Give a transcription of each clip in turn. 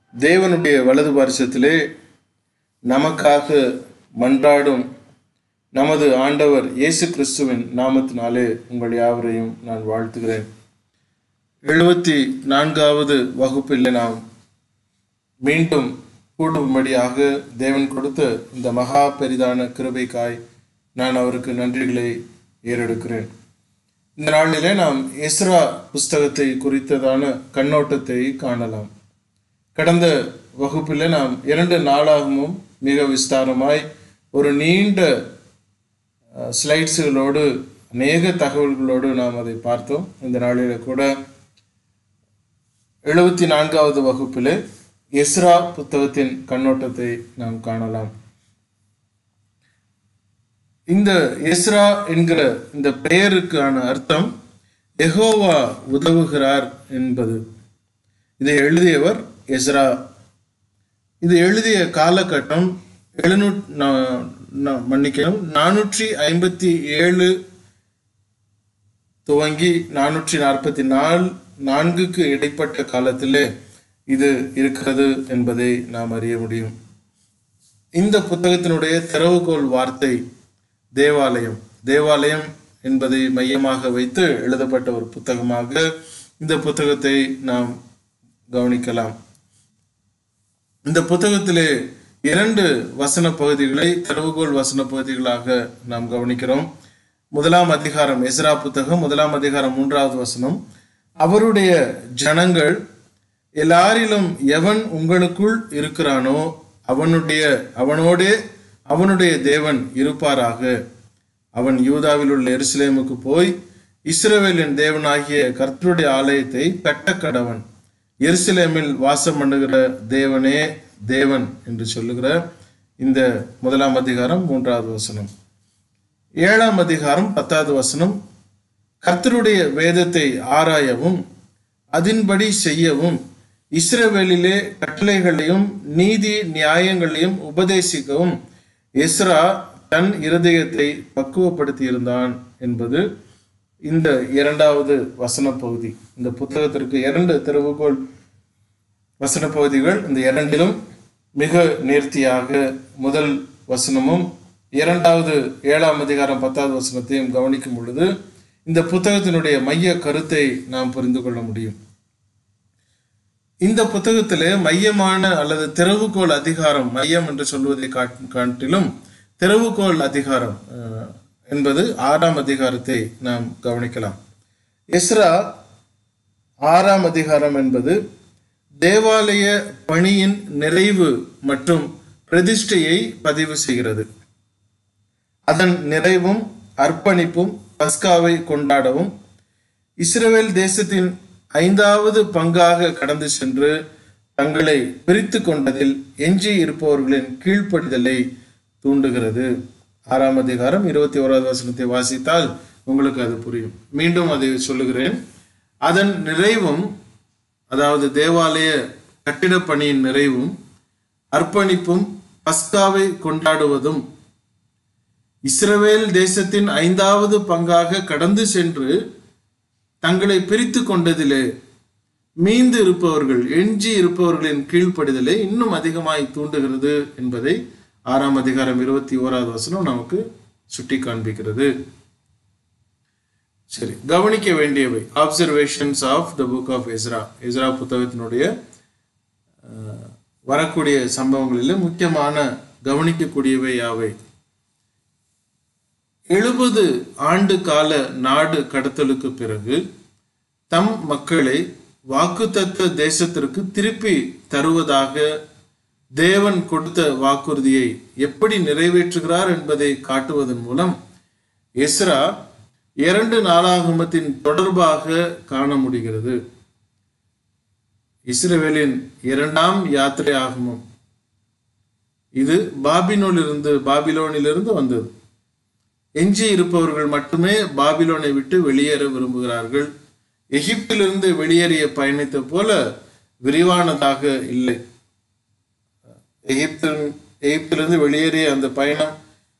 தேவனுடைய வலது பாரிசத்திலே நமக்காக மன்றாடும் நமது ஆண்டவர் இயேசு கிறிஸ்துவின் நாமத்தினாலே உங்கள் யாவரையும் நான் வாழ்த்துகிறேன் எழுபத்தி நான்காவது வகுப்பில் நாம் மீண்டும் கூடும்படியாக தேவன் கொடுத்த இந்த மகா பெரிதான கிருபைக்காய் நான் அவருக்கு நன்றிகளை ஏறெடுக்கிறேன் இந்த நாளிலே நாம் எஸ்ரா புஸ்தகத்தை குறித்ததான கண்ணோட்டத்தை காணலாம் கடந்த வகுப்பில் நாம் இரண்டு நாளாகவும் மிக விஸ்தாரமாய் ஒரு நீண்ட ஸ்லைட்ஸுகளோடு அநேக தகவல்களோடு நாம் அதை பார்த்தோம் இந்த நாளில கூட எழுபத்தி நான்காவது வகுப்பில் எஸ்ரா புத்தகத்தின் கண்ணோட்டத்தை நாம் காணலாம் இந்த எஸ்ரா என்கிற இந்த பெயருக்கான அர்த்தம் எகோவா உதவுகிறார் என்பது இதை எழுதியவர் எஸ்ரா இது எழுதிய காலகட்டம் எழுநூற் மன்னிக்கணும் நானூற்றி ஐம்பத்தி ஏழு துவங்கி நானூற்றி நாற்பத்தி நாலு நான்குக்கு இடைப்பட்ட காலத்திலே இது இருக்கிறது என்பதை நாம் அறிய முடியும் இந்த புத்தகத்தினுடைய திறவுகோல் வார்த்தை தேவாலயம் தேவாலயம் என்பதை மையமாக வைத்து எழுதப்பட்ட ஒரு புத்தகமாக இந்த புத்தகத்தை நாம் கவனிக்கலாம் இந்த புத்தகத்திலே இரண்டு வசன பகுதிகளை திறவுகோல் வசன பகுதிகளாக நாம் கவனிக்கிறோம் முதலாம் அதிகாரம் எஸ்ரா புத்தகம் முதலாம் அதிகாரம் மூன்றாவது வசனம் அவருடைய ஜனங்கள் எல்லாரிலும் எவன் உங்களுக்குள் இருக்கிறானோ அவனுடைய அவனோடே அவனுடைய தேவன் இருப்பாராக அவன் யூதாவில் உள்ள எருசலேமுக்கு போய் இஸ்ரவேலின் தேவனாகிய கர்த்தருடைய ஆலயத்தை கட்டக்கடவன் எருசலேமில் வாசம் பண்ணுகிற தேவனே தேவன் என்று சொல்லுகிற இந்த முதலாம் அதிகாரம் மூன்றாவது வசனம் ஏழாம் அதிகாரம் பத்தாவது வசனம் கர்த்தருடைய வேதத்தை ஆராயவும் அதன்படி செய்யவும் இஸ்ரவேலிலே கட்டளைகளையும் நீதி நியாயங்களையும் உபதேசிக்கவும் எஸ்ரா தன் இருதயத்தை பக்குவப்படுத்தி இருந்தான் என்பது இந்த இரண்டாவது வசன பகுதி இந்த புத்தகத்திற்கு இரண்டு திறவுகோள் வசன பகுதிகள் இந்த இரண்டிலும் மிக நேர்த்தியாக முதல் வசனமும் இரண்டாவது ஏழாம் அதிகாரம் பத்தாவது வசனத்தையும் கவனிக்கும் பொழுது இந்த புத்தகத்தினுடைய மைய கருத்தை நாம் புரிந்து கொள்ள முடியும் இந்த புத்தகத்திலே மையமான அல்லது திறவுகோள் அதிகாரம் மையம் என்று சொல்வதை காட்டிலும் திறவுகோள் அதிகாரம் என்பது ஆறாம் அதிகாரத்தை நாம் கவனிக்கலாம் எஸ்ரா ஆறாம் அதிகாரம் என்பது தேவாலய பணியின் நிறைவு மற்றும் பிரதிஷ்டையை பதிவு செய்கிறது அதன் நிறைவும் அர்ப்பணிப்பும் பஸ்காவை கொண்டாடவும் இஸ்ரேல் தேசத்தின் ஐந்தாவது பங்காக கடந்து சென்று தங்களை பிரித்து கொண்டதில் எஞ்சி இருப்பவர்களின் கீழ்ப்படிதலை தூண்டுகிறது ஆறாம் அதிகாரம் இருபத்தி ஓராவது வசனத்தை வாசித்தால் உங்களுக்கு அது புரியும் மீண்டும் அதை சொல்லுகிறேன் அதன் நிறைவும் அதாவது தேவாலய கட்டிடப் பணியின் நிறைவும் அர்ப்பணிப்பும் பஸ்காவை கொண்டாடுவதும் இஸ்ரவேல் தேசத்தின் ஐந்தாவது பங்காக கடந்து சென்று தங்களை பிரித்து கொண்டதிலே மீந்து இருப்பவர்கள் எஞ்சி இருப்பவர்களின் கீழ்ப்படிதலை இன்னும் அதிகமாய் தூண்டுகிறது என்பதை ஆறாம் அதிகாரம் இருபத்தி ஓராவது வசனம் நமக்கு சுட்டி காண்பிக்கிறது சரி கவனிக்க வேண்டியவை observations of the book of Ezra Ezra புத்தகத்தினுடைய வரக்கூடிய சம்பவங்களில் முக்கியமான கவனிக்கக்கூடியவை யாவை எழுபது ஆண்டு கால நாடு கடத்தலுக்கு பிறகு தம் மக்களை வாக்குத்தத்த தேசத்திற்கு திருப்பி தருவதாக தேவன் கொடுத்த வாக்குறுதியை எப்படி நிறைவேற்றுகிறார் என்பதை காட்டுவதன் மூலம் எஸ்ரா இரண்டு நாளாகமத்தின் தொடர்பாக காண முடிகிறது இஸ்ரேவேலின் இரண்டாம் யாத்திரை ஆகமம் இது பாபினோலிருந்து பாபிலோனிலிருந்து வந்தது எஞ்சி இருப்பவர்கள் மட்டுமே பாபிலோனை விட்டு வெளியேற விரும்புகிறார்கள் எகிப்திலிருந்து வெளியேறிய பயணித்த போல விரிவானதாக இல்லை எகிப்து எகிப்திலிருந்து வெளியேறிய அந்த பயணம்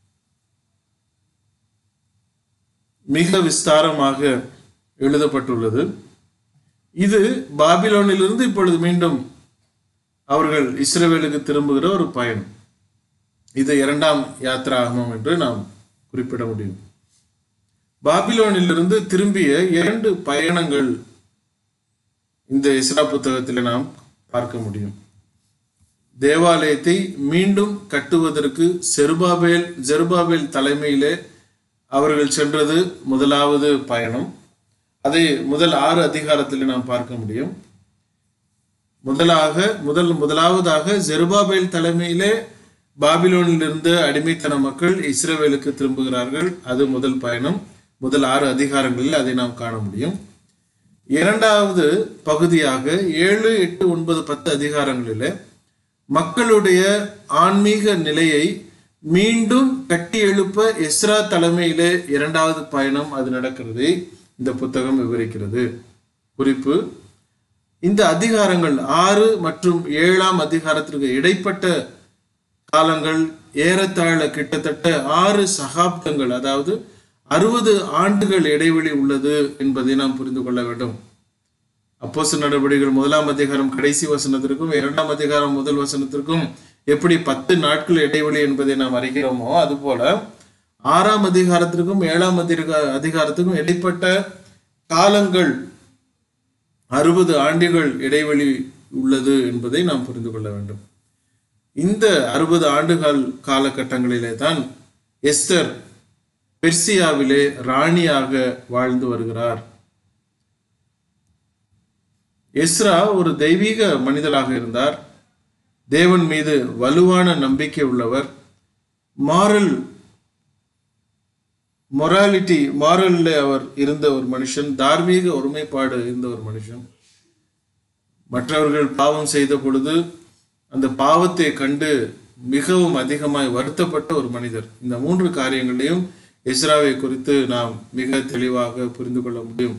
மிக விஸ்தாரமாக எழுதப்பட்டுள்ளது இது பாபிலோனிலிருந்து இப்பொழுது மீண்டும் அவர்கள் இஸ்ரேவேலுக்கு திரும்புகிற ஒரு பயணம் இது இரண்டாம் யாத்ராகமம் என்று நாம் குறிப்பிட முடியும் பாபிலோனிலிருந்து திரும்பிய இரண்டு பயணங்கள் இந்த இஸ்ரா புத்தகத்தில் நாம் பார்க்க முடியும் தேவாலயத்தை மீண்டும் கட்டுவதற்கு செருபாபேல் ஜெருபாபேல் தலைமையிலே அவர்கள் சென்றது முதலாவது பயணம் அதை முதல் ஆறு அதிகாரத்தில் நாம் பார்க்க முடியும் முதலாக முதல் முதலாவதாக ஜெருபாபேல் தலைமையிலே பாபிலோனில் இருந்த அடிமைத்தன மக்கள் இஸ்ரேவேலுக்கு திரும்புகிறார்கள் அது முதல் பயணம் முதல் ஆறு அதிகாரங்களில் அதை நாம் காண முடியும் இரண்டாவது பகுதியாக ஏழு எட்டு ஒன்பது பத்து அதிகாரங்களிலே மக்களுடைய ஆன்மீக நிலையை மீண்டும் கட்டி எழுப்ப எஸ்ரா தலைமையிலே இரண்டாவது பயணம் அது நடக்கிறதை இந்த புத்தகம் விவரிக்கிறது குறிப்பு இந்த அதிகாரங்கள் ஆறு மற்றும் ஏழாம் அதிகாரத்திற்கு இடைப்பட்ட காலங்கள் ஏறத்தாழ கிட்டத்தட்ட ஆறு சகாப்தங்கள் அதாவது அறுபது ஆண்டுகள் இடைவெளி உள்ளது என்பதை நாம் புரிந்து கொள்ள வேண்டும் அப்போச நடவடிக்கைகள் முதலாம் அதிகாரம் கடைசி வசனத்திற்கும் இரண்டாம் அதிகாரம் முதல் வசனத்திற்கும் எப்படி பத்து நாட்கள் இடைவெளி என்பதை நாம் அறிகிறோமோ அதுபோல ஆறாம் அதிகாரத்திற்கும் ஏழாம் அதிக அதிகாரத்துக்கும் இடைப்பட்ட காலங்கள் அறுபது ஆண்டுகள் இடைவெளி உள்ளது என்பதை நாம் புரிந்து கொள்ள வேண்டும் இந்த அறுபது ஆண்டுகள் காலகட்டங்களிலே தான் எஸ்தர் பெர்சியாவிலே ராணியாக வாழ்ந்து வருகிறார் எஸ்ரா ஒரு தெய்வீக மனிதராக இருந்தார் தேவன் மீது வலுவான நம்பிக்கை உள்ளவர் மாரல் மொராலிட்டி மாரல்ல அவர் இருந்த ஒரு மனுஷன் தார்மீக ஒருமைப்பாடு இருந்த ஒரு மனுஷன் மற்றவர்கள் பாவம் செய்த பொழுது அந்த பாவத்தை கண்டு மிகவும் அதிகமாய் வருத்தப்பட்ட ஒரு மனிதர் இந்த மூன்று காரியங்களையும் எஸ்ராவை குறித்து நாம் மிக தெளிவாக புரிந்து கொள்ள முடியும்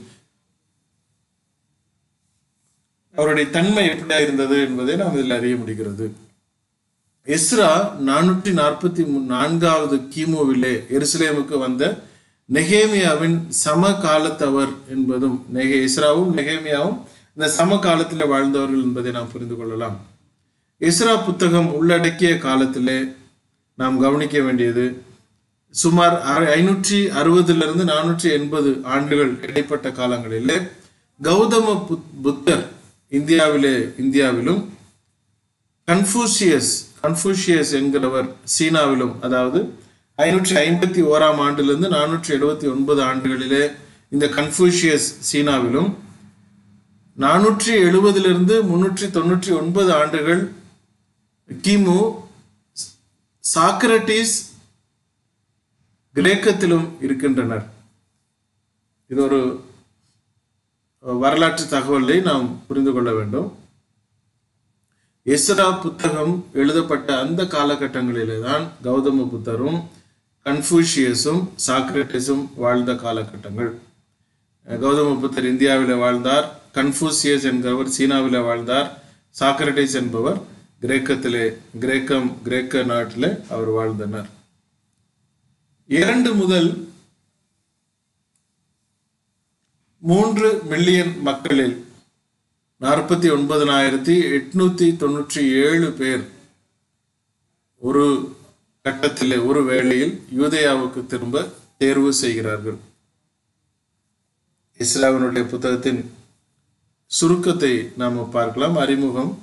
அவருடைய தன்மை எப்படியா இருந்தது என்பதை நாம் இதில் அறிய முடிகிறது எஸ்ரா நானூற்றி நாற்பத்தி நான்காவது கிமுவிலே எருசலேமுக்கு வந்த நெகேமியாவின் சம காலத்தவர் என்பதும் நெகே இஸ்ராவும் நெகேமியாவும் இந்த சம காலத்தில் வாழ்ந்தவர்கள் என்பதை நாம் புரிந்து கொள்ளலாம் இஸ்ரா புத்தகம் உள்ளடக்கிய காலத்திலே நாம் கவனிக்க வேண்டியது சுமார் ஐநூற்றி அறுபதிலிருந்து நானூற்றி எண்பது ஆண்டுகள் இடைப்பட்ட காலங்களிலே கௌதம புத்தர் இந்தியாவிலே இந்தியாவிலும் கன்ஃபூசியஸ் கன்ஃபூஷியஸ் என்கிறவர் சீனாவிலும் அதாவது ஐநூற்றி ஐம்பத்தி ஓராம் ஆண்டிலிருந்து நானூற்றி எழுபத்தி ஒன்பது ஆண்டுகளிலே இந்த கன்ஃபூஷியஸ் சீனாவிலும் நானூற்றி எழுபதிலிருந்து முன்னூற்றி தொண்ணூற்றி ஒன்பது ஆண்டுகள் கிமு சாக்ரட்டிஸ் கிரேக்கத்திலும் இருக்கின்றனர் இது ஒரு வரலாற்று தகவலை நாம் புரிந்து கொள்ள வேண்டும் எஸ்ரா புத்தகம் எழுதப்பட்ட அந்த காலகட்டங்களிலே தான் கௌதம புத்தரும் கன்ஃபூஷியஸும் சாக்ரட்டிஸும் வாழ்ந்த காலகட்டங்கள் கௌதம புத்தர் இந்தியாவில் வாழ்ந்தார் கன்ஃபூசியஸ் என்பவர் சீனாவில் வாழ்ந்தார் சாக்ரட்டிஸ் என்பவர் கிரேக்கத்திலே கிரேக்கம் கிரேக்க நாட்டில் அவர் வாழ்ந்தனர் இரண்டு முதல் மூன்று மில்லியன் மக்களில் நாற்பத்தி ஒன்பதனாயிரத்தி எட்நூத்தி தொண்ணூற்றி ஏழு பேர் ஒரு கட்டத்திலே ஒரு வேளையில் யூதேயாவுக்கு திரும்ப தேர்வு செய்கிறார்கள் இஸ்லாமினுடைய புத்தகத்தின் சுருக்கத்தை நாம் பார்க்கலாம் அறிமுகம்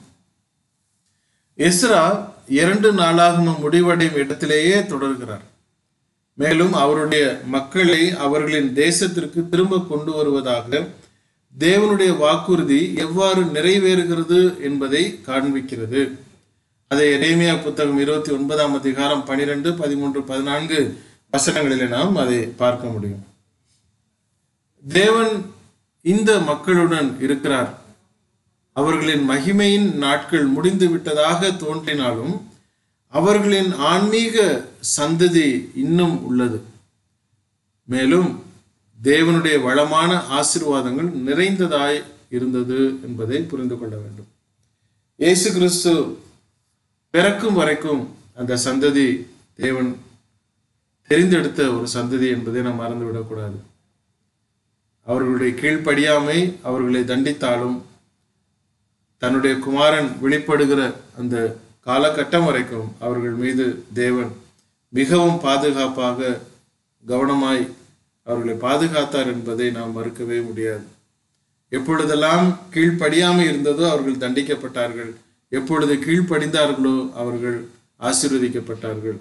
எஸ்ரா இரண்டு நாளாகம முடிவடையும் இடத்திலேயே தொடர்கிறார் மேலும் அவருடைய மக்களை அவர்களின் தேசத்திற்கு திரும்ப கொண்டு வருவதாக தேவனுடைய வாக்குறுதி எவ்வாறு நிறைவேறுகிறது என்பதை காண்பிக்கிறது அதை எரேமியா புத்தகம் இருபத்தி ஒன்பதாம் அதிகாரம் பனிரெண்டு பதிமூன்று பதினான்கு வசனங்களிலே நாம் அதை பார்க்க முடியும் தேவன் இந்த மக்களுடன் இருக்கிறார் அவர்களின் மகிமையின் நாட்கள் முடிந்து விட்டதாக தோன்றினாலும் அவர்களின் ஆன்மீக சந்ததி இன்னும் உள்ளது மேலும் தேவனுடைய வளமான ஆசிர்வாதங்கள் நிறைந்ததாய் இருந்தது என்பதை புரிந்து கொள்ள வேண்டும் இயேசு கிறிஸ்து பிறக்கும் வரைக்கும் அந்த சந்ததி தேவன் தெரிந்தெடுத்த ஒரு சந்ததி என்பதை நாம் மறந்துவிடக்கூடாது அவர்களுடைய கீழ்ப்படியாமை அவர்களை தண்டித்தாலும் தன்னுடைய குமாரன் வெளிப்படுகிற அந்த காலகட்டம் வரைக்கும் அவர்கள் மீது தேவன் மிகவும் பாதுகாப்பாக கவனமாய் அவர்களை பாதுகாத்தார் என்பதை நாம் மறுக்கவே முடியாது எப்பொழுதெல்லாம் கீழ்ப்படியாமல் இருந்ததோ அவர்கள் தண்டிக்கப்பட்டார்கள் எப்பொழுது கீழ்ப்படிந்தார்களோ அவர்கள் ஆசீர்வதிக்கப்பட்டார்கள்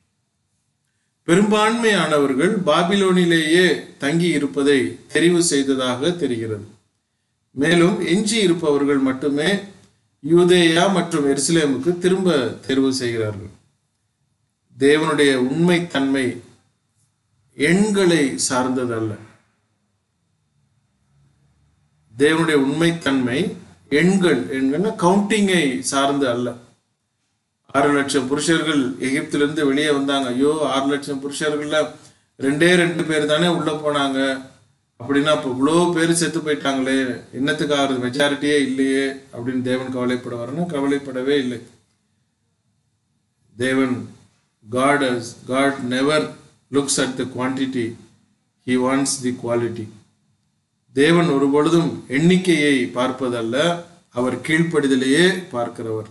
பெரும்பான்மையானவர்கள் பாபிலோனிலேயே தங்கி இருப்பதை தெரிவு செய்ததாக தெரிகிறது மேலும் எஞ்சி இருப்பவர்கள் மட்டுமே யூதேயா மற்றும் எருசலேமுக்கு திரும்ப தேர்வு செய்கிறார்கள் தேவனுடைய உண்மை தன்மை எண்களை சார்ந்ததல்ல தேவனுடைய உண்மைத்தன்மை எண்கள் எண்கள்னா கவுண்டிங்கை சார்ந்து அல்ல ஆறு லட்சம் புருஷர்கள் எகிப்திலிருந்து வெளியே வந்தாங்க ஐயோ ஆறு லட்சம் புருஷர்கள்ல ரெண்டே ரெண்டு பேர் தானே உள்ள போனாங்க அப்படின்னா இப்போ இவ்வளோ பேர் செத்து போயிட்டாங்களே என்னத்துக்கு ஆகுறது மெஜாரிட்டியே இல்லையே அப்படின்னு தேவன் கவலைப்படுவார்னா கவலைப்படவே இல்லை தேவன் God God never looks at the quantity he wants the quality தேவன் ஒரு பொழுதும் எண்ணிக்கையை பார்ப்பதல்ல அவர் கீழ்ப்படிதலையே பார்க்கிறவர்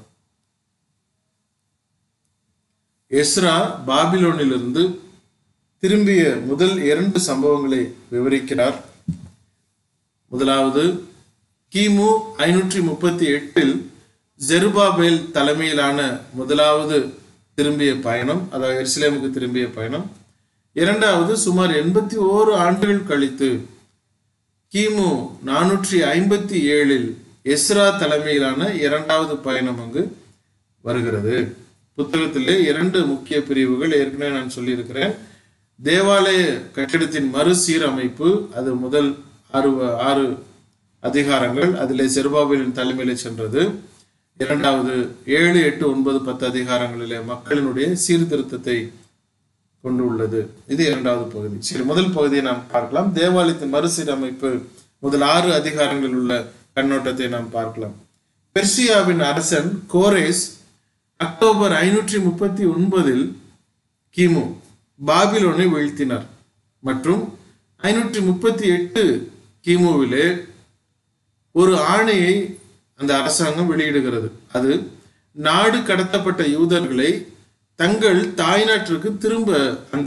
எஸ்ரா பாபிலோனிலிருந்து திரும்பிய முதல் இரண்டு சம்பவங்களை விவரிக்கிறார் முதலாவது கிமு ஐநூற்றி முப்பத்தி எட்டில் ஜெருபாபேல் தலைமையிலான முதலாவது திரும்பிய பயணம் அதாவது எருசலேமுக்கு திரும்பிய பயணம் இரண்டாவது சுமார் எண்பத்தி ஓரு ஆண்டுகள் கழித்து கிமு நானூற்றி ஐம்பத்தி ஏழில் எஸ்ரா தலைமையிலான இரண்டாவது பயணம் அங்கு வருகிறது புத்தகத்திலே இரண்டு முக்கிய பிரிவுகள் ஏற்கனவே நான் சொல்லியிருக்கிறேன் தேவாலய கட்டிடத்தின் மறுசீரமைப்பு அது முதல் ஆறு ஆறு அதிகாரங்கள் அதிலே செருபாபேலின் தலைமையிலே சென்றது இரண்டாவது ஏழு எட்டு ஒன்பது பத்து அதிகாரங்களிலே மக்களினுடைய சீர்திருத்தத்தை கொண்டு உள்ளது இது இரண்டாவது பகுதி சரி முதல் பகுதியை நாம் பார்க்கலாம் தேவாலயத்தின் மறுசீரமைப்பு முதல் ஆறு அதிகாரங்களில் உள்ள கண்ணோட்டத்தை நாம் பார்க்கலாம் பெர்சியாவின் அரசன் கோரேஸ் அக்டோபர் ஐநூற்றி முப்பத்தி ஒன்பதில் கிமு பாபிலோனை வீழ்த்தினார் மற்றும் ஐநூற்றி முப்பத்தி எட்டு கிமுவிலே ஒரு ஆணையை அந்த அரசாங்கம் வெளியிடுகிறது அது நாடு கடத்தப்பட்ட யூதர்களை தங்கள் தாய்நாட்டிற்கு திரும்ப அந்த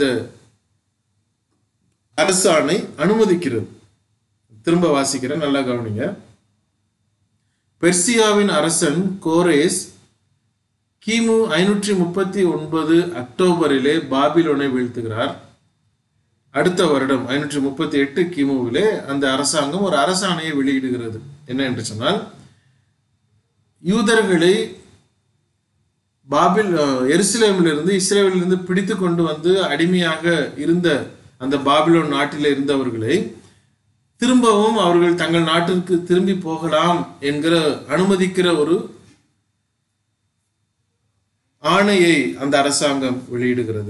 அரசாணை அனுமதிக்கிறது திரும்ப வாசிக்கிறேன் நல்லா கவனிங்க பெர்சியாவின் அரசன் கோரேஸ் கிமு ஐநூற்றி முப்பத்தி ஒன்பது அக்டோபரிலே பாபிலோனை வீழ்த்துகிறார் அடுத்த வருடம் ஐநூற்றி முப்பத்தி எட்டு கிமுவிலே அந்த அரசாங்கம் ஒரு அரசாணையை வெளியிடுகிறது என்ன என்று சொன்னால் யூதர்களை பாபில் எருசலேமிலிருந்து இஸ்ரேலிலிருந்து பிடித்து கொண்டு வந்து அடிமையாக இருந்த அந்த பாபிலோன் நாட்டில் இருந்தவர்களை திரும்பவும் அவர்கள் தங்கள் நாட்டிற்கு திரும்பி போகலாம் என்கிற அனுமதிக்கிற ஒரு ஆணையை அந்த அரசாங்கம் வெளியிடுகிறது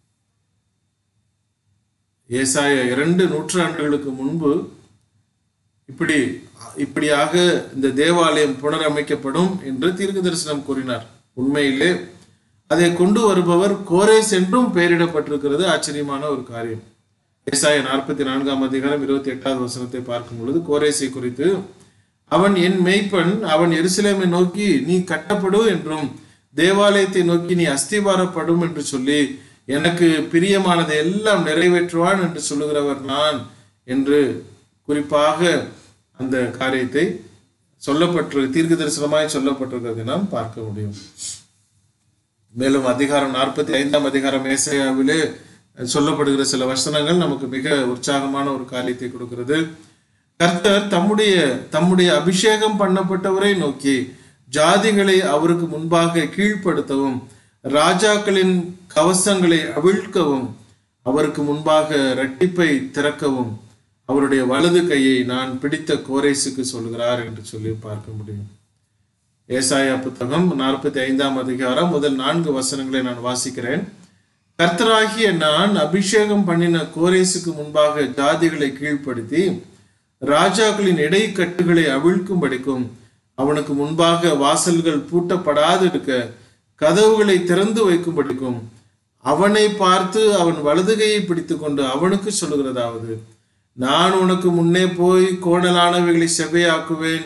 ஏசாய இரண்டு நூற்றாண்டுகளுக்கு முன்பு இப்படி இப்படியாக இந்த தேவாலயம் புனரமைக்கப்படும் என்று தீர்க்க தரிசனம் கூறினார் உண்மையிலே அதை கொண்டு வருபவர் கோரேஸ் என்றும் பெயரிடப்பட்டிருக்கிறது ஆச்சரியமான ஒரு காரியம் ஏசாய நாற்பத்தி நான்காம் அதிகாரம் இருபத்தி எட்டாவது வசனத்தை பார்க்கும் பொழுது கோரேசை குறித்து அவன் என் மெய்ப்பன் அவன் எருசலேமை நோக்கி நீ கட்டப்படு என்றும் தேவாலயத்தை நோக்கி நீ அஸ்திபாரப்படும் என்று சொல்லி எனக்கு பிரியமானதை எல்லாம் நிறைவேற்றுவான் என்று சொல்லுகிறவர் நான் என்று குறிப்பாக அந்த காரியத்தை சொல்லப்பட்டு தீர்க்க தரிசனமாய் சொல்லப்பட்டிருக்கிறதை நாம் பார்க்க முடியும் மேலும் அதிகாரம் நாற்பத்தி ஐந்தாம் அதிகாரம் ஏசையாவிலே சொல்லப்படுகிற சில வசனங்கள் நமக்கு மிக உற்சாகமான ஒரு காரியத்தை கொடுக்கிறது கர்த்தர் தம்முடைய தம்முடைய அபிஷேகம் பண்ணப்பட்டவரை நோக்கி ஜாதிகளை அவருக்கு முன்பாக கீழ்ப்படுத்தவும் ராஜாக்களின் கவசங்களை அவிழ்க்கவும் அவருக்கு முன்பாக இரட்டிப்பை திறக்கவும் அவருடைய வலது கையை நான் பிடித்த கோரேசுக்கு சொல்கிறார் என்று சொல்லி பார்க்க முடியும் ஏசாயா புத்தகம் நாற்பத்தி ஐந்தாம் அதிகாரம் முதல் நான்கு வசனங்களை நான் வாசிக்கிறேன் கர்த்தராகிய நான் அபிஷேகம் பண்ணின கோரேசுக்கு முன்பாக ஜாதிகளை கீழ்ப்படுத்தி ராஜாக்களின் இடைக்கட்டுகளை அவிழ்க்கும்படிக்கும் அவனுக்கு முன்பாக வாசல்கள் பூட்டப்படாது இருக்க கதவுகளை திறந்து வைக்கும்படிக்கும் அவனை பார்த்து அவன் வலதுகையை பிடித்துக்கொண்டு அவனுக்கு சொல்லுகிறதாவது நான் உனக்கு முன்னே போய் கோணலானவைகளை செவ்வையாக்குவேன்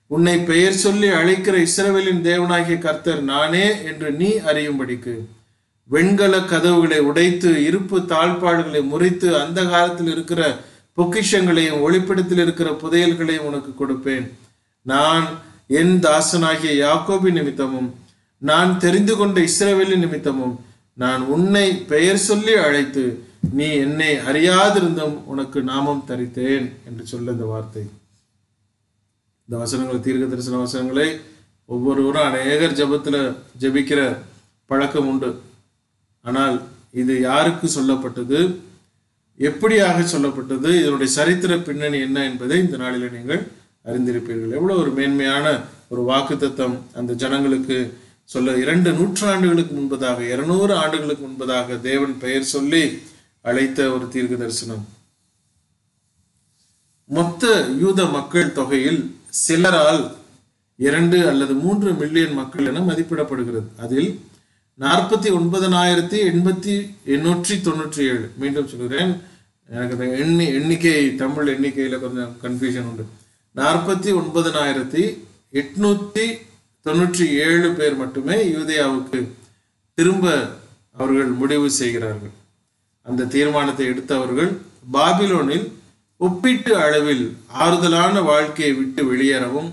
உன்னை பெயர் சொல்லி அழைக்கிற இஸ்ரவேலின் தேவனாகிய கர்த்தர் நானே என்று நீ அறியும்படிக்கு வெண்கல கதவுகளை உடைத்து இருப்பு தாழ்பாடுகளை முறித்து அந்த காலத்தில் இருக்கிற பொக்கிஷங்களையும் ஒளிப்பிடத்தில் இருக்கிற புதையல்களையும் உனக்கு கொடுப்பேன் நான் என் தாசனாகிய யாக்கோபின் நிமித்தமும் நான் தெரிந்து கொண்ட இஸ்ரவேலின் நிமித்தமும் நான் உன்னை பெயர் சொல்லி அழைத்து நீ என்னை அறியாதிருந்தும் உனக்கு நாமம் தரித்தேன் என்று சொல்ல இந்த வார்த்தை இந்த வசனங்கள் தீர்க்க தரிசன வசனங்களை ஒவ்வொருவரும் அநேகர் ஜெபத்துல ஜெபிக்கிற பழக்கம் உண்டு ஆனால் இது யாருக்கு சொல்லப்பட்டது எப்படியாக சொல்லப்பட்டது இதனுடைய சரித்திர பின்னணி என்ன என்பதை இந்த நாளில் நீங்கள் அறிந்திருப்பீர்கள் எவ்வளவு ஒரு மேன்மையான ஒரு வாக்குத்தத்தம் அந்த ஜனங்களுக்கு சொல்ல இரண்டு நூற்றாண்டுகளுக்கு முன்பதாக இருநூறு ஆண்டுகளுக்கு முன்பதாக தேவன் பெயர் சொல்லி அழைத்த ஒரு தீர்க்க தரிசனம் மொத்த யூத மக்கள் தொகையில் சிலரால் இரண்டு அல்லது மூன்று மில்லியன் மக்கள் என மதிப்பிடப்படுகிறது அதில் நாற்பத்தி ஒன்பதனாயிரத்தி எண்பத்தி எண்ணூற்றி தொண்ணூற்றி ஏழு மீண்டும் சொல்கிறேன் எனக்கு அந்த எண்ணி எண்ணிக்கை தமிழ் எண்ணிக்கையில கொஞ்சம் கன்ஃபியூஷன் உண்டு நாற்பத்தி ஒன்பதனாயிரத்தி எட்நூத்தி தொண்ணூற்றி ஏழு பேர் மட்டுமே யூதேயாவுக்கு திரும்ப அவர்கள் முடிவு செய்கிறார்கள் அந்த தீர்மானத்தை எடுத்தவர்கள் பாபிலோனில் ஒப்பீட்டு அளவில் ஆறுதலான வாழ்க்கையை விட்டு வெளியேறவும்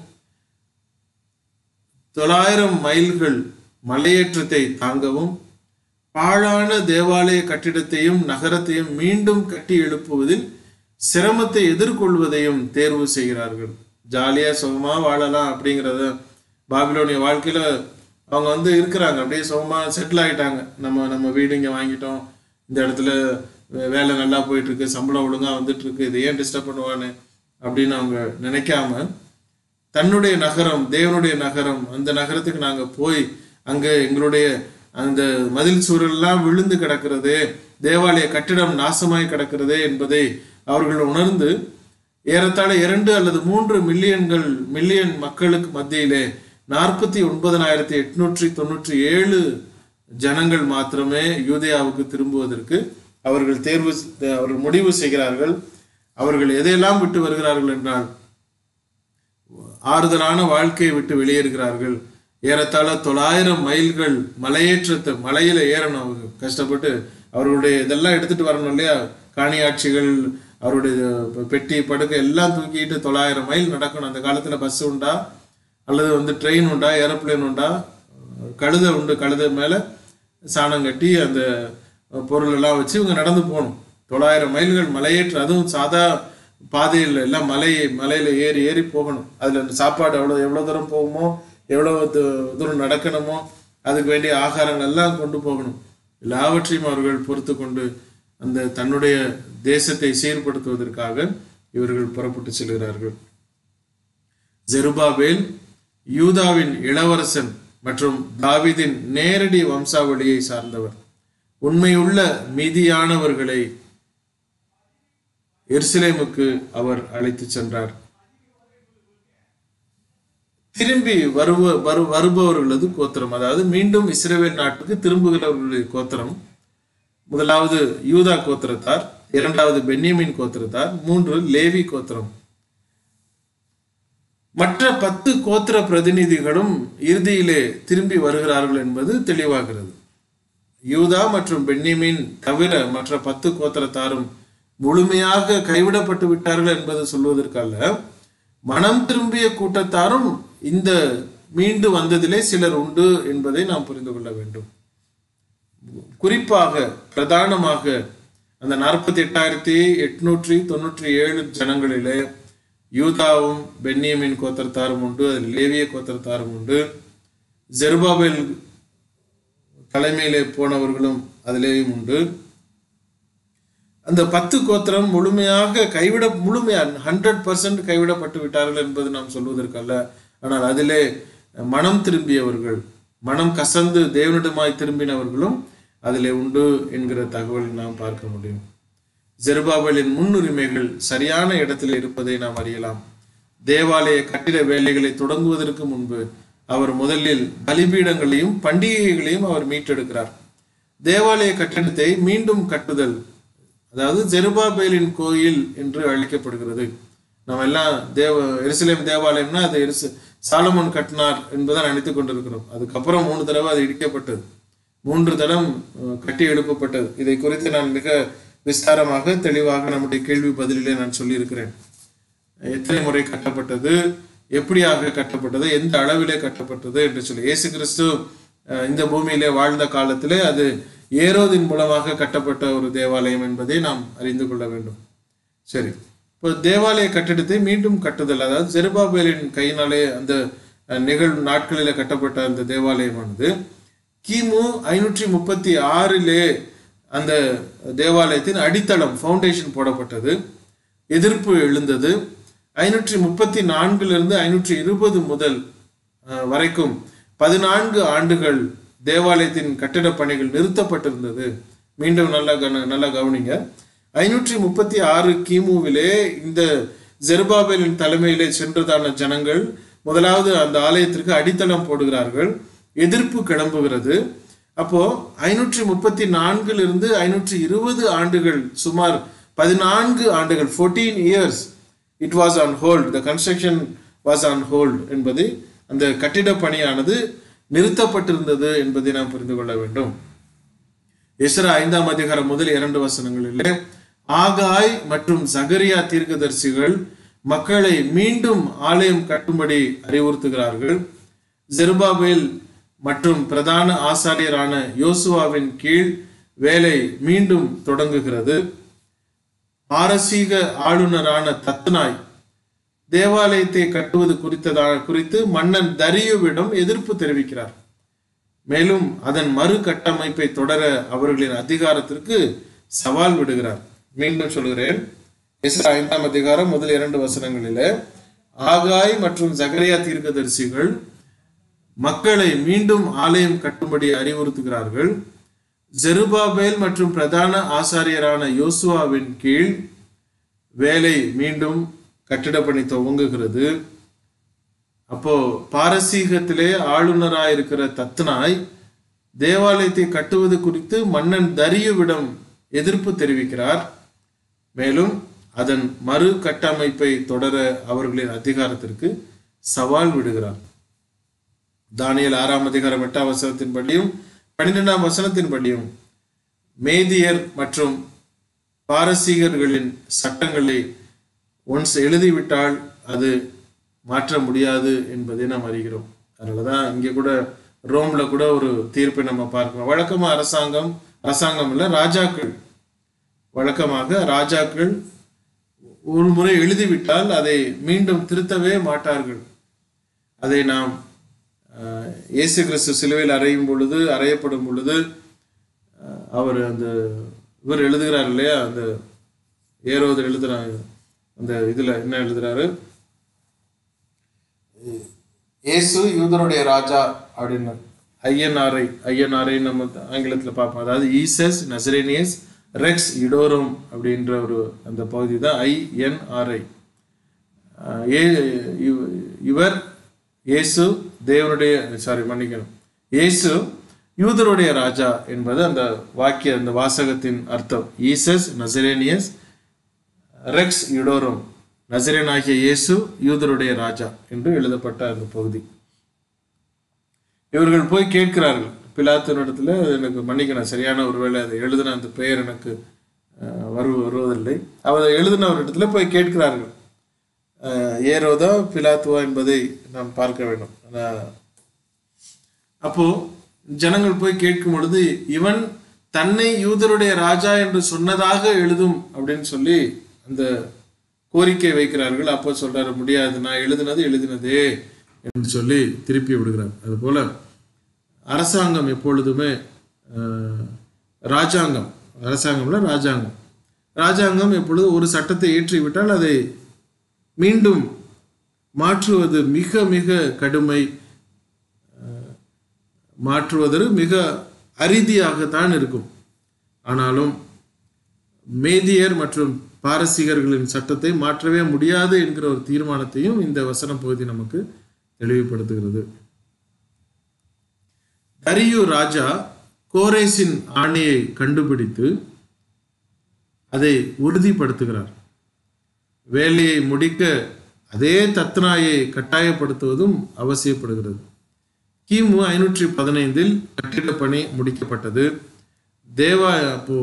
தொள்ளாயிரம் மைல்கள் மலையேற்றத்தை தாங்கவும் பாழான தேவாலய கட்டிடத்தையும் நகரத்தையும் மீண்டும் கட்டி எழுப்புவதில் சிரமத்தை எதிர்கொள்வதையும் தேர்வு செய்கிறார்கள் ஜாலியா சுகமா வாழலாம் அப்படிங்கிறத பாபிலோனிய வாழ்க்கையில அவங்க வந்து இருக்கிறாங்க அப்படியே சுகமா செட்டில் ஆயிட்டாங்க நம்ம நம்ம வீடு இங்க வாங்கிட்டோம் இந்த இடத்துல வே- வேலை நல்லா போயிட்டு இருக்கு சம்பளம் ஒழுங்கா வந்துட்டு இருக்கு இது ஏன் டிஸ்டர்ப் பண்ணுவான்னு அப்படின்னு அவங்க நினைக்காம தன்னுடைய நகரம் தேவனுடைய நகரம் அந்த நகரத்துக்கு நாங்க போய் அங்க எங்களுடைய அந்த மதில் சுவரெல்லாம் விழுந்து கிடக்கிறது தேவாலய கட்டிடம் நாசமாய் கிடக்கிறது என்பதை அவர்கள் உணர்ந்து ஏறத்தாழ இரண்டு அல்லது மூன்று மில்லியன்கள் மில்லியன் மக்களுக்கு மத்தியிலே நாற்பத்தி ஒன்பதனாயிரத்தி எட்நூற்றி தொண்ணூற்றி ஏழு ஜனங்கள் மாத்திரமே யூதேயாவுக்கு திரும்புவதற்கு அவர்கள் தேர்வு அவர்கள் முடிவு செய்கிறார்கள் அவர்கள் எதையெல்லாம் விட்டு வருகிறார்கள் என்றால் ஆறுதலான வாழ்க்கையை விட்டு வெளியேறுகிறார்கள் ஏறத்தாழ தொள்ளாயிரம் மைல்கள் மலையேற்றத்தை மலையில ஏறணும் அவங்க கஷ்டப்பட்டு அவர்களுடைய இதெல்லாம் எடுத்துட்டு வரணும் இல்லையா காணியாட்சிகள் அவருடைய பெட்டி படுக்கை எல்லாம் தூக்கிட்டு தொள்ளாயிரம் மைல் நடக்கணும் அந்த காலத்துல பஸ் உண்டா அல்லது வந்து ட்ரெயின் உண்டா ஏரோப்ளேன் உண்டா கழுதை உண்டு கழுதை மேல சாணம் கட்டி அந்த பொருள் எல்லாம் வச்சு இவங்க நடந்து போகணும் தொள்ளாயிரம் மைல்கள் மலையேற்ற அதுவும் சாதா பாதையில் எல்லாம் மலை மலையில ஏறி ஏறி போகணும் அதுல சாப்பாடு எவ்வளவு எவ்வளவு தூரம் போகுமோ எவ்வளவு து- தூரம் நடக்கணுமோ அதுக்கு வேண்டிய ஆகாரங்கள் எல்லாம் கொண்டு போகணும் எல்லாவற்றையும் அவர்கள் பொறுத்து கொண்டு அந்த தன்னுடைய தேசத்தை சீர்படுத்துவதற்காக இவர்கள் புறப்பட்டு செல்கிறார்கள் ஜெருபாபேல் யூதாவின் இளவரசன் மற்றும் தாவீதின் நேரடி வம்சாவளியை சார்ந்தவர் உண்மையுள்ள மீதியானவர்களை எருசலேமுக்கு அவர் அழைத்துச் சென்றார் திரும்பி வருவ வரு வருபவர்களது கோத்திரம் அதாவது மீண்டும் இஸ்ரேல் நாட்டுக்கு திரும்புகிறவர்களுடைய கோத்திரம் முதலாவது யூதா கோத்திரத்தார் இரண்டாவது பென்யமின் கோத்திரத்தார் மூன்று லேவி கோத்திரம் மற்ற பத்து கோத்திர பிரதிநிதிகளும் இறுதியிலே திரும்பி வருகிறார்கள் என்பது தெளிவாகிறது யூதா மற்றும் பென்யமின் தவிர மற்ற பத்து கோத்திரத்தாரும் முழுமையாக கைவிடப்பட்டு விட்டார்கள் என்பது சொல்வதற்கல்ல மனம் திரும்பிய கூட்டத்தாரும் இந்த மீண்டு வந்ததிலே சிலர் உண்டு என்பதை நாம் புரிந்து கொள்ள வேண்டும் குறிப்பாக பிரதானமாக அந்த நாற்பத்தி எட்டாயிரத்தி எட்நூற்றி தொண்ணூற்றி ஏழு ஜனங்களிலே யூதாவும் பென்னியமின் கோத்திரத்தாரும் உண்டு அதில் லேவிய கோத்திரத்தாரும் உண்டு ஜெருபாபேல் தலைமையிலே போனவர்களும் அதிலேயும் உண்டு அந்த பத்து கோத்திரம் முழுமையாக கைவிட முழுமையா ஹண்ட்ரட் பர்சன்ட் கைவிடப்பட்டு விட்டார்கள் என்பது நாம் சொல்வதற்கல்ல ஆனால் அதிலே மனம் திரும்பியவர்கள் மனம் கசந்து தேவனிடமாய் திரும்பினவர்களும் அதிலே உண்டு என்கிற தகவல் நாம் பார்க்க முடியும் ஜெருபாபலின் முன்னுரிமைகள் சரியான இடத்தில் இருப்பதை நாம் அறியலாம் தேவாலய கட்டிட வேலைகளை தொடங்குவதற்கு முன்பு அவர் முதலில் பலிபீடங்களையும் பண்டிகைகளையும் அவர் மீட்டெடுக்கிறார் தேவாலய கட்டிடத்தை மீண்டும் கட்டுதல் அதாவது ஜெருபாபேலின் கோயில் என்று அழைக்கப்படுகிறது நம்ம எல்லாம் தேவ எருசலேம் தேவாலயம்னா அது எருசு சாலமோன் கட்டினார் என்பதை நினைத்துக் கொண்டிருக்கிறோம் அதுக்கப்புறம் மூணு தடவை அது இடிக்கப்பட்டது மூன்று தடம் அஹ், கட்டி எழுப்பப்பட்டது இதை குறித்து நான் மிக விஸ்தாரமாக தெளிவாக நம்முடைய கேள்வி பதிலிலே நான் சொல்லியிருக்கிறேன் எத்தனை முறை கட்டப்பட்டது எப்படியாக கட்டப்பட்டது எந்த அளவிலே கட்டப்பட்டது என்று சொல்லி இயேசு கிறிஸ்து அஹ், இந்த பூமியிலே வாழ்ந்த காலத்திலே அது ஏரோதின் மூலமாக கட்டப்பட்ட ஒரு தேவாலயம் என்பதை நாம் அறிந்து கொள்ள வேண்டும் சரி இப்போ தேவாலய கட்டிடத்தை மீண்டும் கட்டுதல் அதாவது ஜெருபாபேலின் கையினாலே அந்த அஹ், நிகழ்வு நாட்களிலே கட்டப்பட்ட அந்த தேவாலயமானது கிமு ஐநூற்றி முப்பத்தி ஆறிலே அந்த தேவாலயத்தின் அடித்தளம் ஃபவுண்டேஷன் போடப்பட்டது எதிர்ப்பு எழுந்தது ஐநூற்றி முப்பத்தி நான்கிலிருந்து ஐநூற்றி இருபது முதல் அஹ், வரைக்கும் பதினான்கு ஆண்டுகள் தேவாலயத்தின் கட்டிடப் பணிகள் நிறுத்தப்பட்டிருந்தது மீண்டும் நல்லா கவன நல்லா கவனிங்க ஐநூற்றி முப்பத்தி ஆறு கிமுவிலே இந்த ஜெருபாபேலின் தலைமையிலே சென்றதான ஜனங்கள் முதலாவது அந்த ஆலயத்திற்கு அடித்தளம் போடுகிறார்கள் எதிர்ப்பு கிளம்புகிறது அப்போ ஐநூற்றி முப்பத்தி நான்கிலிருந்து ஐநூற்றி இருபது ஆண்டுகள் சுமார் பதினான்கு ஆண்டுகள் fourteen years it was on hold the construction was on hold என்பது அந்த கட்டிட பணியானது நிறுத்தப்பட்டிருந்தது என்பதை நாம் புரிந்து கொள்ள வேண்டும் எஸ்ரா ஐந்தாம் அதிகாரம் முதல் இரண்டு வசனங்களிலே ஆகாய் மற்றும் சகரியா தீர்க்கதரிசிகள் மக்களை மீண்டும் ஆலயம் கட்டும்படி அறிவுறுத்துகிறார்கள் ஜெருபாபேல் மற்றும் பிரதான ஆசாரியரான யோசுவாவின் கீழ் வேலை மீண்டும் தொடங்குகிறது பாரசீக ஆளுநரான தத்னாய் தேவாலயத்தை கட்டுவது குறித்ததா குறித்து மன்னன் தரியுவிடம் எதிர்ப்பு தெரிவிக்கிறார் மேலும் அதன் மறு கட்டமைப்பை தொடர அவர்களின் அதிகாரத்திற்கு சவால் விடுகிறார் மீண்டும் சொல்கிறேன் எஸ்ரா ஐந்தாம் அதிகாரம் முதல் இரண்டு வசனங்களிலே ஆகாய் மற்றும் ஜகரியா தீர்க்கதரிசிகள் மக்களை மீண்டும் ஆலயம் கட்டும்படி அறிவுறுத்துகிறார்கள் ஜெருபாபேல் மற்றும் பிரதான ஆசாரியரான யோசுவாவின் கீழ் வேலை மீண்டும் கட்டிடப் பணி துவங்குகிறது அப்போ பாரசீகத்திலே ஆளுநராயிருக்கிற தத்னாய் தேவாலயத்தை கட்டுவது குறித்து மன்னன் தரியுவிடம் எதிர்ப்பு தெரிவிக்கிறார் மேலும் அதன் மறு கட்டமைப்பை தொடர அவர்களின் அதிகாரத்திற்கு சவால் விடுகிறார் தானியல் ஆறாம் அதிகாரம் எட்டாம் வசனத்தின்படியும் பன்னிரெண்டாம் வசனத்தின்படியும் மேதியர் மற்றும் பாரசீகர்களின் சட்டங்களை ஒன்ஸ் எழுதிவிட்டால் அது மாற்ற முடியாது என்பதை நாம் அறிகிறோம் அதனாலதான் இங்கே கூட ரோம்ல கூட ஒரு தீர்ப்பை நம்ம பார்க்கிறோம் வழக்கமா அரசாங்கம் அரசாங்கம் இல்ல ராஜாக்கள் வழக்கமாக ராஜாக்கள் ஒரு முறை எழுதிவிட்டால் அதை மீண்டும் திருத்தவே மாட்டார்கள் அதை நாம் அஹ், இயேசு கிறிஸ்து சிலுவையில் அறையும் பொழுது அறையப்படும் பொழுது அஹ், அவர் அந்த இவர் எழுதுகிறார் இல்லையா அந்த ஏரோது எழுதுறாங்க அந்த இதுல என்ன எழுதுறாரு இயேசு யூதருடைய ராஜா அப்படின்னு ஐஎன்ஆர்ஐ ஐஎன்ஆர்ஐ நம்ம ஆங்கிலத்தில் பார்ப்போம் அதாவது ஈசஸ் நசரேனியஸ் ரெக்ஸ் இடோரம் அப்படின்ற ஒரு அந்த பகுதி தான் ஐஎன்ஆர்ஐ இவர் இயேசு தேவனுடைய சாரி மன்னிக்கணும் இயேசு யூதருடைய ராஜா என்பது அந்த வாக்கிய அந்த வாசகத்தின் அர்த்தம் ஈசஸ் நசரேனியஸ் ரெக்ஸ் இடோரம் நசரேனாகிய இயேசு யூதருடைய ராஜா என்று எழுதப்பட்ட அந்த பகுதி இவர்கள் போய் கேட்கிறார்கள் பிலாத்தினிடத்துல எனக்கு மன்னிக்கணும் சரியான ஒருவேளை அதை எழுதின அந்த பெயர் எனக்கு அஹ், வரு வருவதில்லை அவர் எழுதினவரிடத்துல போய் கேட்கிறார்கள் அஹ், ஏரோதா பிலாத்துவா என்பதை நாம் பார்க்க வேண்டும் ஆனா- அப்போ ஜனங்கள் போய் கேட்கும் பொழுது இவன் தன்னை யூதருடைய ராஜா என்று சொன்னதாக எழுதும் அப்படின்னு சொல்லி அந்த கோரிக்கை வைக்கிறார்கள் அப்போ சொல்றாரு முடியாது நான் எழுதினது எழுதினதே என்று சொல்லி திருப்பி விடுகிறார் அதுபோல அரசாங்கம் எப்பொழுதுமே அஹ், ராஜாங்கம் அரசாங்கம்ல ராஜாங்கம் ராஜாங்கம் எப்பொழுது ஒரு சட்டத்தை ஏற்றிவிட்டால் அதை மீண்டும் மாற்றுவது மிக மிக கடுமை மாற்றுவது மிக அரிதியாகத்தான் இருக்கும் ஆனாலும் மேதியர் மற்றும் பாரசீகர்களின் சட்டத்தை மாற்றவே முடியாது என்கிற ஒரு தீர்மானத்தையும் இந்த வசன பகுதி நமக்கு தெளிவுபடுத்துகிறது தரியு ராஜா கோரேசின் ஆணையை கண்டுபிடித்து அதை உறுதிப்படுத்துகிறார் வேலையை முடிக்க அதே தத்னாயை கட்டாயப்படுத்துவதும் அவசியப்படுகிறது கிமு ஐநூற்றி பதினைந்தில் கட்டிடப் பணி முடிக்கப்பட்டது தேவா அப்போ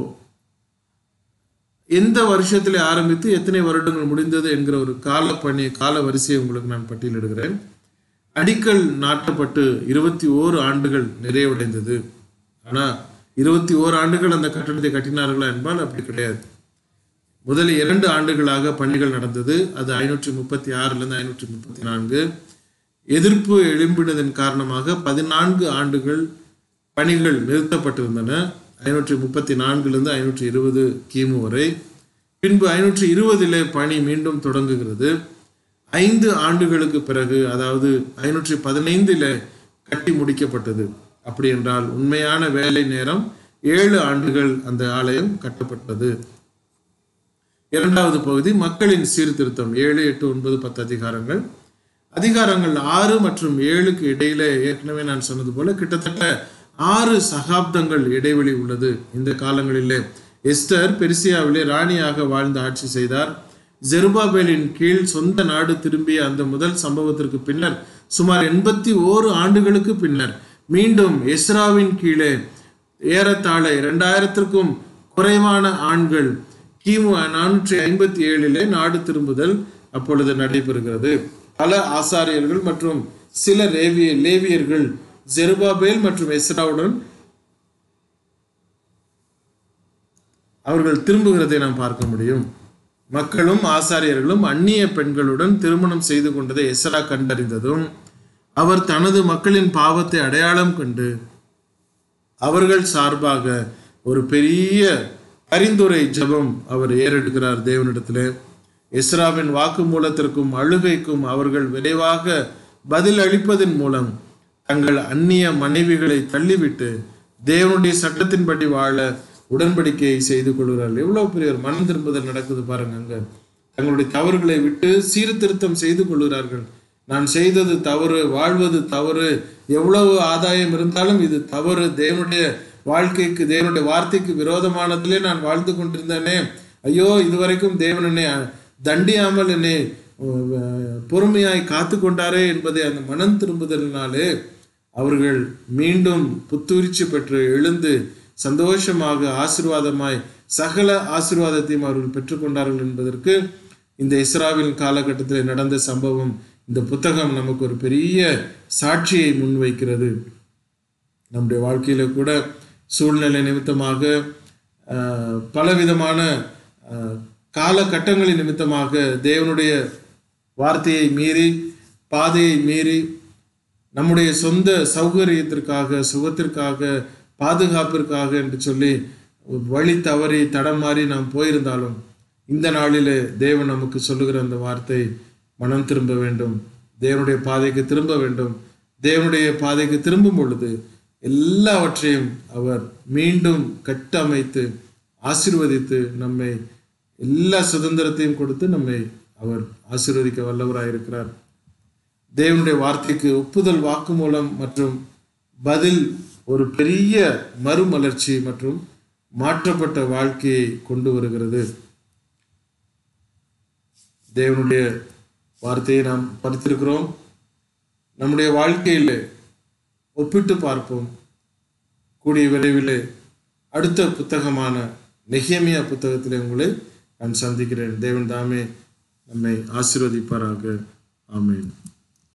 எந்த வருஷத்தில் ஆரம்பித்து எத்தனை வருடங்கள் முடிந்தது என்கிற ஒரு கால பணி கால வரிசையை உங்களுக்கு நான் பட்டியலிடுகிறேன் அடிக்கல் நாட்டப்பட்டு இருபத்தி ஓரு ஆண்டுகள் நிறைவடைந்தது ஆனால் இருபத்தி ஓரு ஆண்டுகள் அந்த கட்டடத்தை கட்டினார்களா என்பால் அப்படி கிடையாது முதல் இரண்டு ஆண்டுகளாக பணிகள் நடந்தது அது ஐநூற்றி முப்பத்தி ஆறுலேருந்து ஐநூற்றி முப்பத்தி நான்கு எதிர்ப்பு எழும்பினதன் காரணமாக பதினான்கு ஆண்டுகள் பணிகள் நிறுத்தப்பட்டிருந்தன ஐநூற்றி முப்பத்தி நான்கிலிருந்து ஐநூற்றி இருபது கிமு வரை பின்பு ஐநூற்றி இருபதிலே பணி மீண்டும் தொடங்குகிறது ஐந்து ஆண்டுகளுக்கு பிறகு அதாவது ஐநூற்றி பதினைந்தில் கட்டி முடிக்கப்பட்டது அப்படி என்றால் உண்மையான வேலை நேரம் ஏழு ஆண்டுகள் அந்த ஆலயம் கட்டப்பட்டது இரண்டாவது பகுதி மக்களின் சீர்திருத்தம் ஏழு எட்டு ஒன்பது பத்து அதிகாரங்கள் அதிகாரங்கள் ஆறு மற்றும் ஏழுக்கு இடையில ஏற்கனவே நான் சொன்னது போல கிட்டத்தட்ட ஆறு சகாப்தங்கள் இடைவெளி உள்ளது இந்த காலங்களிலே எஸ்டர் பெருசியாவிலே ராணியாக வாழ்ந்து ஆட்சி செய்தார் ஜெருபாபேலின் கீழ் சொந்த நாடு திரும்பிய அந்த முதல் சம்பவத்திற்கு பின்னர் சுமார் எண்பத்தி ஓரு ஆண்டுகளுக்கு பின்னர் மீண்டும் எஸ்ராவின் கீழே ஏறத்தாழ இரண்டாயிரத்திற்கும் குறைவான ஆண்கள் கிமு நானூற்றி ஐம்பத்தி ஏழிலே நாடு திரும்புதல் அப்பொழுது நடைபெறுகிறது பல ஆசாரியர்கள் மற்றும் சில லேவிய லேவியர்கள் ஜெருபாபேல் மற்றும் எஸ்ராவுடன் அவர்கள் திரும்புகிறதை நாம் பார்க்க முடியும் மக்களும் ஆசாரியர்களும் அந்நிய பெண்களுடன் திருமணம் செய்து கொண்டதை எஸ்ரா கண்டறிந்ததும் அவர் தனது மக்களின் பாவத்தை அடையாளம் கண்டு அவர்கள் சார்பாக ஒரு பெரிய பரிந்துரை ஜெபம் அவர் ஏறெடுக்கிறார் தேவனிடத்தில் எஸ்ராவின் வாக்குமூலத்திற்கும் அழுகைக்கும் அவர்கள் விரைவாக பதில் அளிப்பதன் மூலம் தங்கள் அந்நிய மனைவிகளை தள்ளிவிட்டு தேவனுடைய சட்டத்தின்படி வாழ உடன்படிக்கையை செய்து கொள்கிறார்கள் எவ்வளவு பெரிய ஒரு மனம் திரும்புதல் நடக்குது பாருங்க அங்க தங்களுடைய தவறுகளை விட்டு சீர்திருத்தம் செய்து கொள்கிறார்கள் நான் செய்தது தவறு வாழ்வது தவறு எவ்வளவு ஆதாயம் இருந்தாலும் இது தவறு தேவனுடைய வாழ்க்கைக்கு தேவனுடைய வார்த்தைக்கு விரோதமானதிலே நான் வாழ்ந்து கொண்டிருந்தேனே ஐயோ இதுவரைக்கும் தேவன் என்னை தண்டியாமல் என்னை அஹ், பொறுமையாய் காத்து கொண்டாரே என்பதை அந்த மனம் திரும்புதலினாலே அவர்கள் மீண்டும் புத்துணர்ச்சி பெற்று எழுந்து சந்தோஷமாக ஆசீர்வாதமாய் சகல ஆசீர்வாதத்தையும் அவர்கள் பெற்றுக்கொண்டார்கள் என்பதற்கு இந்த இஸ்ராவின் காலகட்டத்தில் நடந்த சம்பவம் இந்த புத்தகம் நமக்கு ஒரு பெரிய சாட்சியை முன்வைக்கிறது நம்முடைய வாழ்க்கையில கூட சூழ்நிலை நிமித்தமாக ஆஹ், பலவிதமான ஆஹ், காலகட்டங்களின் நிமித்தமாக தேவனுடைய வார்த்தையை மீறி பாதையை மீறி நம்முடைய சொந்த சௌகரியத்திற்காக சுகத்திற்காக பாதுகாப்பிற்காக என்று சொல்லி வழி தவறி தடம் மாறி நாம் போயிருந்தாலும் இந்த நாளிலே தேவன் நமக்கு சொல்லுகிற அந்த வார்த்தை மனம் திரும்ப வேண்டும் தேவனுடைய பாதைக்கு திரும்ப வேண்டும் தேவனுடைய பாதைக்கு திரும்பும் பொழுது எல்லாவற்றையும் அவர் மீண்டும் கட்டமைத்து ஆசீர்வதித்து நம்மை எல்லா சுதந்திரத்தையும் கொடுத்து நம்மை அவர் ஆசீர்வதிக்க வல்லவராயிருக்கிறார் தேவனுடைய வார்த்தைக்கு ஒப்புதல் வாக்குமூலம் மற்றும் பதில் ஒரு பெரிய மறுமலர்ச்சி மற்றும் மாற்றப்பட்ட வாழ்க்கையை கொண்டு வருகிறது தேவனுடைய வார்த்தையை நாம் படித்திருக்கிறோம் நம்முடைய வாழ்க்கையில் ஒப்பிட்டு பார்ப்போம் கூடிய விரைவில் அடுத்த புத்தகமான நெஹேமியா புத்தகத்தில் உங்களை நான் சந்திக்கிறேன் தேவன் தாமே நம்மை ஆசீர்வதிப்பாராக ஆமென்